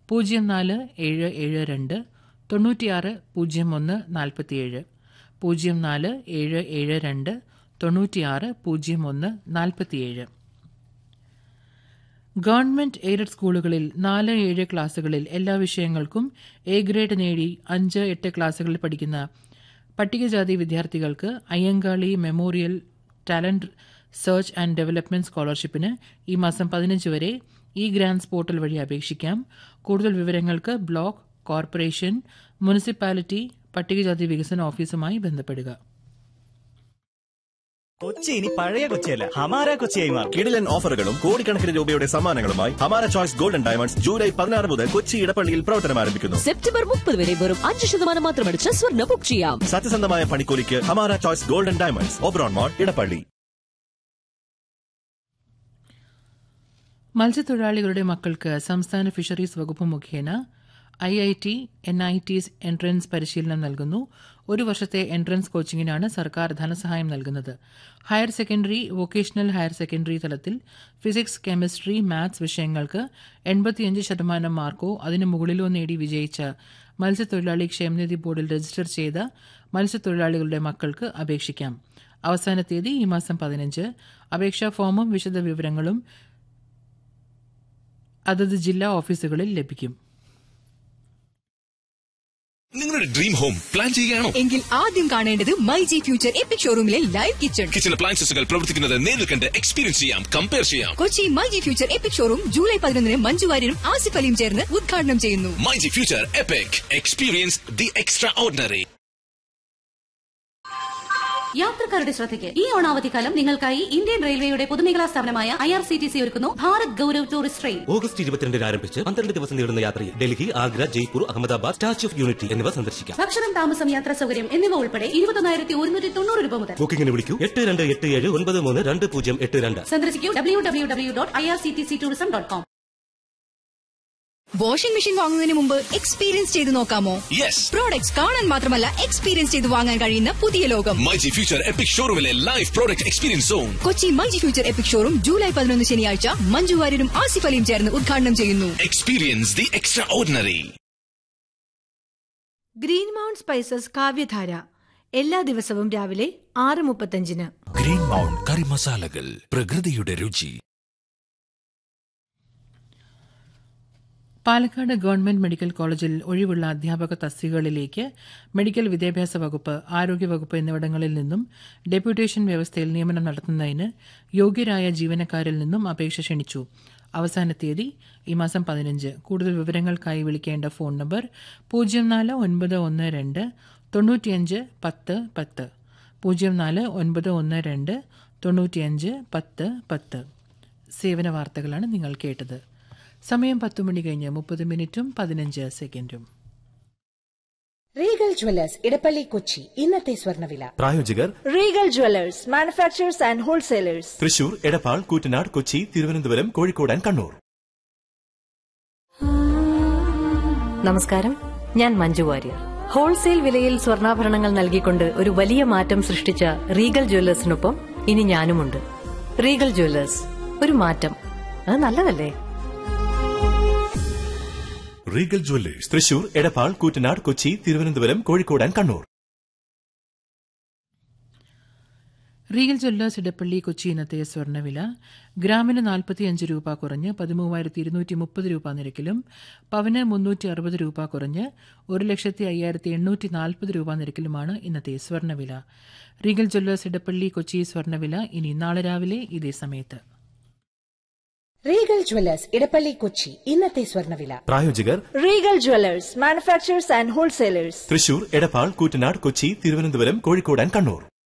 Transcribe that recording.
പൂജ്യം നാല് ഏഴ് ഏഴ് രണ്ട് തൊണ്ണൂറ്റിയാറ് പൂജ്യം ഒന്ന് നാൽപ്പത്തിയേഴ് പൂജ്യം നാല് ഏഴ് ഏഴ് രണ്ട് തൊണ്ണൂറ്റിയാറ് പൂജ്യം ഒന്ന് നാൽപ്പത്തിയേഴ് ഗവൺമെന്റ് എയ്ഡഡ് സ്കൂളുകളിൽ നാല് ഏഴ് ക്ലാസുകളിൽ എല്ലാ വിഷയങ്ങൾക്കും എ ഗ്രേഡ് നേടി അഞ്ച് എട്ട് ക്ലാസുകളിൽ പഠിക്കുന്ന പട്ടികജാതി വിദ്യാർത്ഥികൾക്ക് Ayyankali memorial talent search and development സ്കോളർഷിപ്പിന് ഈ മാസം പതിനഞ്ച് വരെ ഇ ഗ്രാൻസ് പോർട്ടൽ വഴി അപേക്ഷിക്കാം കൂടുതൽ വിവരങ്ങൾക്ക് ബ്ലോക്ക് കോർപ്പറേഷൻ മുനിസിപ്പാലിറ്റി പട്ടികജാതി വികസന ഓഫീസുമായി ബന്ധപ്പെടുക കൊച്ചി ഇനി പഴയ കൊച്ചിയല്ല ഹമാര കൊച്ചിയായി മാറും കിടിലൻ ഓഫറുകളും കോടിക്കണക്കിന് രൂപയുടെ സമ്മാനങ്ങളുമായി ഹമാര ചോയ്സ് ഗോൾഡൻ ഡയമണ്ട്സ് ജൂലൈ പതിനാറ് മുതൽ കൊച്ചി ഇടപ്പള്ളിയിൽ പ്രവർത്തനം ആരംഭിക്കുന്നു സെപ്റ്റംബർ മുപ്പത് വരെ വെറും അഞ്ച് ശതമാനം മാത്രം അടിച്ച് സ്വർണ്ണ ബുക്ക് ചെയ്യാം സത്യസന്ധമായ പണിക്കൂലിക്ക് Hamara choice golden diamonds Oberon mall Edappally മത്സ്യത്തൊഴിലാളികളുടെ മക്കൾക്ക് സംസ്ഥാന ഫിഷറീസ് വകുപ്പ് മുഖേന I I T N I T entrance പരിശീലനം നൽകുന്നു ഒരു വർഷത്തെ എൻട്രൻസ് കോച്ചിങ്ങിനാണ് സർക്കാർ ധനസഹായം നൽകുന്നത് higher secondary vocational higher secondary തലത്തിൽ ഫിസിക്സ് കെമിസ്ട്രി മാത്സ് വിഷയങ്ങൾക്ക് എൺപത്തിയഞ്ച് ശതമാനം മാർക്കോ അതിനു മുകളിലോ നേടി വിജയിച്ച മത്സ്യത്തൊഴിലാളി ക്ഷേമനിധി ബോർഡിൽ രജിസ്റ്റർ ചെയ്ത മത്സ്യത്തൊഴിലാളികളുടെ മക്കൾക്ക് അപേക്ഷിക്കാം അവസാന തീയതി ഈ മാസം പതിനഞ്ച് അപേക്ഷാ ഫോമും വിശദ വിവരങ്ങളും അതത് ജില്ലാ ഓഫീസുകളിൽ ലഭിക്കും നിങ്ങളുടെ ഡ്രീം ഹോം പ്ലാൻ ചെയ്യുകയാണോ എങ്കിൽ ആദ്യം കാണേണ്ടത് മൈ ജി ഫ്യൂച്ചർ എപ്പിക് ഷോറൂമിലെ ലൈവ് കിച്ചൺ കിച്ചൺ അപ്ലയൻസസുകൾ പ്രവർത്തിക്കുന്നത് നേരിൽ കണ്ട് എക്സ്പീരിയൻസ് ചെയ്യാം കമ്പയർ ചെയ്യാം Kochi my G future epic showroom July പതിനൊന്നിന് മഞ്ജു വാര്യരും ആസിഫ് അലിയും ചേർന്ന് ഉദ്ഘാടനം ചെയ്യുന്നു my G future epic experience the extraordinary യാത്രക്കാരുടെ ശ്രദ്ധയ്ക്ക് ഈ ഓണാവധിക്കാലം നിങ്ങൾക്കായി ഇന്ത്യൻ റെയിൽവേയുടെ പൊതുമേഖലാ സ്ഥാപനമായ I R C T C ഒരുക്കുന്നു Bharat Gaurav tourist train August ഇരുപത്തിരണ്ടിന് ആരംഭിച്ച് പന്ത്രണ്ട് ദിവസം നീളുന്ന യാത്രയിൽ Delhi Agra Jaipur Ahmedabad statue of unity എന്നിവ സന്ദർശിക്കാം ഭക്ഷണം താമസം യാത്രാ സൗകര്യം എന്നിവ ഉൾപ്പെടെ ഇരുപത്തൊന്നായിരത്തി ഒരുന്നൂറ്റി തൊണ്ണൂറ് രൂപ മുതൽ ബുക്കിംഗിന് വിളിക്കൂ എട്ട് രണ്ട് എട്ട് ഏഴ് ഒൻപത് മൂന്ന് രണ്ട് പൂജ്യം എട്ട് രണ്ട് സന്ദർശിക്കൂ W W W dot I R C T C tourism dot com washing machine വാങ്ങുന്നതിന് മുമ്പ് എക്സ്പീരിയൻസ് ചെയ്ത് നോക്കാമോ യെസ് പ്രോഡക്ട്സ് കാണാൻ മാത്രമല്ല എക്സ്പീരിയൻസ് ചെയ്ത് വാങ്ങാൻ കഴിയുന്ന പുതിയ ലോകം മൈ ജി ഫ്യൂച്ചർ എപിക് ഷോറൂമിലെ live product experience zone Kochi my G future epic showroom July പതിനൊന്ന് ശനിയാഴ്ച മഞ്ജു വാര്യരും ആസിഫ് അലിയും ചേർന്ന് ഉദ്ഘാടനം ചെയ്യുന്നു experience the extraordinary green mount spices Kavyadhara എല്ലാ ദിവസവും രാവിലെ ആറ് മുപ്പത്തഞ്ചിന് ഗ്രീൻ മൗണ്ട് കറി മസാലകൾ പ്രകൃതിയുടെ രുചി പാലക്കാട് ഗവൺമെന്റ് മെഡിക്കൽ കോളേജിൽ ഒഴിവുള്ള അധ്യാപക തസ്തികകളിലേക്ക് മെഡിക്കൽ വിദ്യാഭ്യാസ വകുപ്പ് ആരോഗ്യവകുപ്പ് എന്നിവിടങ്ങളിൽ നിന്നും ഡെപ്യൂട്ടേഷൻ വ്യവസ്ഥയിൽ നിയമനം നടത്തുന്നതിന് യോഗ്യരായ ജീവനക്കാരിൽ നിന്നും അപേക്ഷ ക്ഷണിച്ചു അവസാന തീയതി ഈ മാസം പതിനഞ്ച് കൂടുതൽ വിവരങ്ങൾക്കായി വിളിക്കേണ്ട ഫോൺ നമ്പർ പൂജ്യം നാല് ഒൻപത് ഒന്ന് രണ്ട് തൊണ്ണൂറ്റിയഞ്ച് പത്ത് പത്ത് പൂജ്യം നാല് ഒൻപത് ഒന്ന് രണ്ട് തൊണ്ണൂറ്റിയഞ്ച് പത്ത് പത്ത് സേവന വാർത്തകളാണ് നിങ്ങൾ കേട്ടത് സമയം പത്ത് മണി കഴിഞ്ഞ് മുപ്പത് മിനിറ്റും പതിനഞ്ച് സെക്കൻഡും റീഗൽ ജ്വല്ലേഴ്സ് ഇടപ്പള്ളി കൊച്ചി ഇന്നത്തെ സ്വർണ്ണവില പ്രായോജകർ Regal jewellers manufacturers and wholesalers Thrissur Edappal Koottanad Kochi Thiruvananthapuram Kozhikode and Kannur നമസ്കാരം ഞാൻ മഞ്ജു വാര്യർ ഹോൾസെയിൽ വിലയിൽ സ്വർണ്ണാഭരണങ്ങൾ നൽകിക്കൊണ്ട് ഒരു വലിയ മാറ്റം സൃഷ്ടിച്ച റീഗൽ ജ്വല്ലേഴ്സിനൊപ്പം ഇനി ഞാനുമുണ്ട് റീഗൽ ജ്വല്ലേഴ്സ് ഒരു മാറ്റം അത് നല്ലതല്ലേ Regal jewellers Thrissur Edappal Koottanad Kochi Thiruvananthapuram Kozhikode and Kannur Regal jewellers Edappally Kochi ഇന്നത്തെ സ്വർണ്ണവില ഗ്രാമിന് നാൽപ്പത്തിയഞ്ച് രൂപ കുറഞ്ഞ് പതിമൂവായിരത്തി ഇരുന്നൂറ്റി മുപ്പത് രൂപ നിരക്കിലും പവന് മുന്നൂറ്റി അറുപത് രൂപ കുറഞ്ഞ് ഒരു ലക്ഷത്തി അയ്യായിരത്തി എണ്ണൂറ്റി നാൽപ്പത് രൂപ നിരക്കിലുമാണ് ഇന്നത്തെ സ്വർണ്ണവില റീഗൽ ജ്വല്ലേഴ്സ് ഇടപ്പള്ളി കൊച്ചി സ്വർണ്ണവില ഇനി നാളെ രാവിലെ ഇതേ സമയത്ത് റീഗൽ ജ്വല്ലേഴ്സ് ഇടപ്പള്ളി കൊച്ചി ഇന്നത്തെ സ്വർണ്ണവില പ്രായോജകർ Regal jewellers manufacturers and wholesalers Thrissur Edappal Koottanad Kochi Thiruvananthapuram Kozhikode and Kannur